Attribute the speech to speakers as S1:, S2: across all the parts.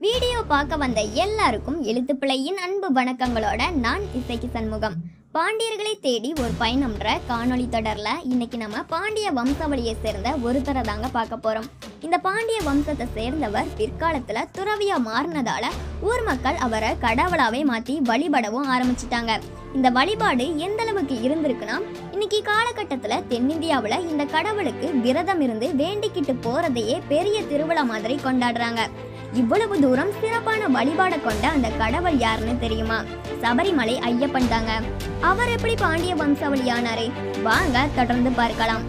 S1: video பார்க்க வந்த எல்லாருக்கும் எழுத்துப்பிழையின் அன்பு வணக்கங்களோட நான் இசைக்கு சண்முகம் பாண்டியர்களை தேடி ஒரு பயணம்ன்ற காணொளி தொடர்ல இன்னைக்கு நம்ம பாண்டிய வம்சாவளியை சேர்ந்த ஒருத்தரை தாங்க பார்க்க போறோம் இந்த பாண்டிய வம்சத்தை சேர்ந்தவர் பிற்காலத்துல துறவியா மாறினதால ஊர் மக்கள் அவரை கடவுளாவே மாத்தி வழிபடவும் ஆரம்பிச்சிட்டாங்க இந்த வழிபாடு எந்த அளவுக்கு இருந்திருக்குன்னா இன்னைக்கு காலகட்டத்துல தென்னிந்தியாவுல இந்த கடவுளுக்கு விரதம் இருந்து வேண்டிக்கிட்டு போறதையே பெரிய திருவிழா மாதிரி கொண்டாடுறாங்க இவ்வளவு தூரம் சிறப்பான வழிபாட கொண்ட அந்த கடவுள் யாருன்னு தெரியுமா சபரிமலை ஐயப்பன் தாங்க அவர் எப்படி பாண்டிய வம்சாவளியானாரு வாங்க தொடர்ந்து பார்க்கலாம்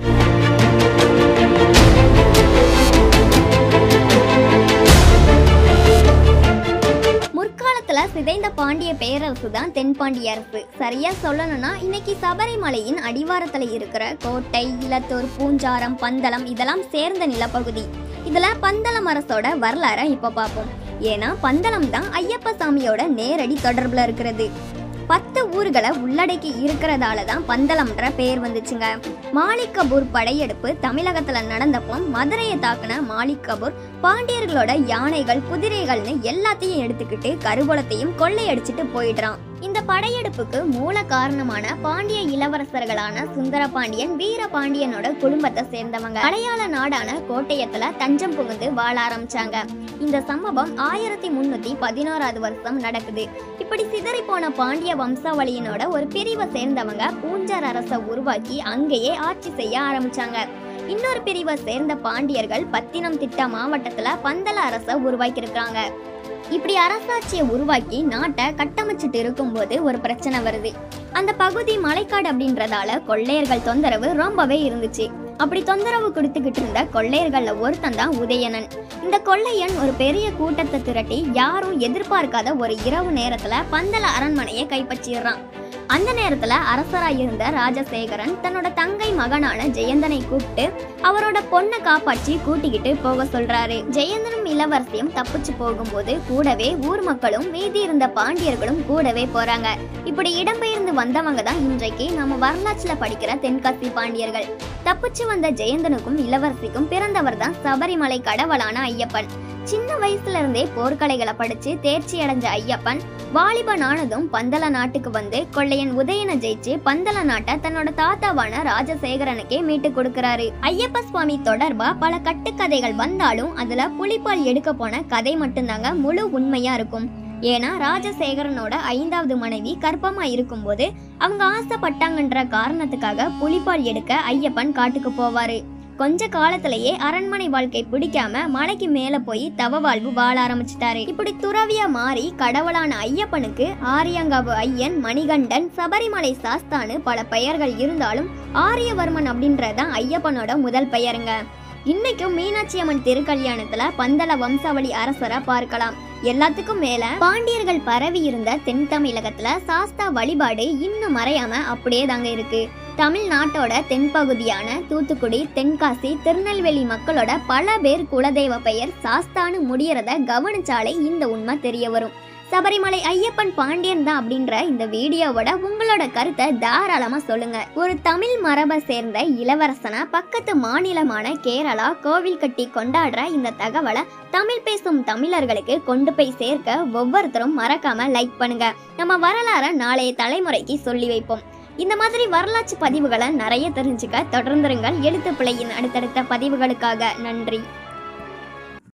S1: முற்காலத்துல சிதைந்த பாண்டிய பேரரசு தான் தென்பாண்டிய அரசு சரியா சொல்லணும்னா இன்னைக்கு சபரிமலையின் அடிவாரத்துல இருக்கிற கோட்டை இலத்தூர் பூஞ்சாரம் பந்தளம் இதெல்லாம் சேர்ந்த நிலப்பகுதி இதுல பந்தளம் அரசோட வரலாறை இப்ப பார்ப்போம் ஏன்னா பந்தளம் தான் ஐயப்ப சாமியோட நேரடி தொடர்புல இருக்கிறது பத்து ஊர்களை உள்ளடக்கி இருக்கிறதால தான் பந்தளம்ன்ற பேர் வந்துச்சுங்க மாலிக் கபூர் படையெடுப்பு தமிழகத்துல நடந்தப்போ மதுரையை தாக்குன மாலிக் கபூர் பாண்டியர்களோட யானைகள் குதிரைகள்னு எல்லாத்தையும் எடுத்துக்கிட்டு கருவூலத்தையும் கொள்ளையடிச்சிட்டு போயிடுறான் இந்த படையெடுப்புக்கு மூல காரணமான பாண்டிய இளவரசர்களான சுந்தர பாண்டியன் வீர பாண்டியனோட குடும்பத்தை சேர்ந்தவங்க அடையாள நாடான கோட்டயத்துல தஞ்சம் புகுந்து வாழ ஆரம்பிச்சாங்க இந்த சம்பவம் ஆயிரத்தி முன்னூத்தி பதினோராவது வருஷம் நடக்குது இப்படி சிதறி போன பாண்டிய வம்சாவளியினோட ஒரு பிரிவை சேர்ந்தவங்க பூஞ்சார் அரசை உருவாக்கி அங்கேயே ஆட்சி செய்ய ஆரம்பிச்சாங்க இன்னொரு பிரிவை சேர்ந்த பாண்டியர்கள் பத்தினம் திட்ட மாவட்டத்துல பந்தல அரசை உருவாக்கியிருக்காங்க இப்படி அரசாட்சியை உருவாக்கி நாட்டை கட்டமைச்சிட்டு இருக்கும்போது ஒரு பிரச்சனை வருது அந்த பகுதி மலைக்காடு அப்படின்றதால கொள்ளையர்கள் தொந்தரவு ரொம்பவே இருந்துச்சு அப்படி தொந்தரவு கொடுத்துக்கிட்டு இருந்த கொள்ளையர்கள்ல ஒருத்தன் தான் உதயணன் இந்த கொள்ளையன் ஒரு பெரிய கூட்டத்தை திரட்டி யாரும் எதிர்பார்க்காத ஒரு இரவு நேரத்துல பந்தல அரண்மனையை கைப்பற்றிடுறான் அந்த நேரத்துல அரசராய் இருந்த ராஜசேகரன் தன்னோட தங்கை மகனான ஜெயந்தனை கூப்பிட்டு அவரோட பொண்ணை காப்பாற்றி கூட்டிக்கிட்டு போக சொல்றாரு ஜெயந்தனும் இளவரசியும் தப்பிச்சு போகும்போது கூடவே ஊர் மக்களும் மீதி இருந்த பாண்டியர்களும் கூடவே போறாங்க இப்படி இடம்பெயர்ந்து வந்தவங்க தான் இன்றைக்கு நம்ம வரலாற்றுல படிக்கிற தென்காசி பாண்டியர்கள் தப்பிச்சு வந்த ஜெயந்தனுக்கும் இளவரசிக்கும் பிறந்தவர் தான் சபரிமலை கடவுளான ஐயப்பன் சின்ன வயசுல இருந்தே போர்க்கலைகளை படிச்சு தேர்ச்சி அடைஞ்ச ஐயப்பன் வாலிபனானதும் பந்தல நாட்டுக்கு வந்து கொள்ளையன் உதயனை ஜெயிச்சு பந்தல நாட்டை தன்னோட தாத்தாவான ராஜசேகரனுக்கே மீட்டு கொடுக்கறாரு ஐயப்ப சுவாமி தொடர்பா பல கட்டுக்கதைகள் வந்தாலும் அதுல புலிப்பால் எடுக்க போன கதை மட்டும்தாங்க முழு உண்மையா இருக்கும் ஏன்னா ராஜசேகரனோட ஐந்தாவது மனைவி கர்ப்பமா இருக்கும்போது அவங்க ஆசைப்பட்டாங்கன்ற காரணத்துக்காக புலிப்பால் எடுக்க ஐயப்பன் காட்டுக்கு போவாரு கொஞ்ச காலத்திலேயே அரண்மனை வாழ்க்கை பிடிக்காம மலைக்கு மேல போய் தவ வாழ்வு வாழ ஆரம்பிச்சிட்டாரு இப்படி துறவியா மாறி கடவுளான ஐயப்பனுக்கு ஆரியங்காவு ஐயன் மணிகண்டன் சபரிமலை சாஸ்தானு பல பெயர்கள் இருந்தாலும் ஆரியவர்மன் அப்படின்றதான் ஐயப்பனோட முதல் பெயருங்க இன்னைக்கும் மீனாட்சி அம்மன் திருக்கல்யாணத்துல பந்தல வம்சாவளி அரசரை பார்க்கலாம் எல்லாத்துக்கும் மேல பாண்டியர்கள் பரவி இருந்த தென் தமிழகத்துல சாஸ்தா வழிபாடு இன்னும் மறையாம அப்படியே தாங்க இருக்கு தமிழ்நாட்டோட தென்பகுதியான தூத்துக்குடி தென்காசி திருநெல்வேலி மக்களோட பல பேர் குலதெய்வ பெயர் சாஸ்தானு முடியறத கவனிச்சாலே இந்த உண்மை தெரிய வரும் சபரிமலை ஐயப்பன் பாண்டியன் தான் அப்படின்ற இந்த வீடியோவோட உங்களோட கருத்தை தாராளமா சொல்லுங்க ஒரு தமிழ் மரபை சேர்ந்த இளவரசனா பக்கத்து மாநிலமான கேரளா கோவில் கட்டி கொண்டாடுற இந்த தகவலை தமிழ் பேசும் தமிழர்களுக்கு கொண்டு போய் சேர்க்க ஒவ்வொருத்தரும் மறக்காம லைக் பண்ணுங்க நம்ம வரலாற நாளைய தலைமுறைக்கு சொல்லி வைப்போம் இந்த மாதிரி வரலாற்று பதிவுகளை நிறைய தெரிஞ்சுக்க தொடர்ந்துருங்கள் எழுத்து பிழையின் அடுத்தடுத்த பதிவுகளுக்காக நன்றி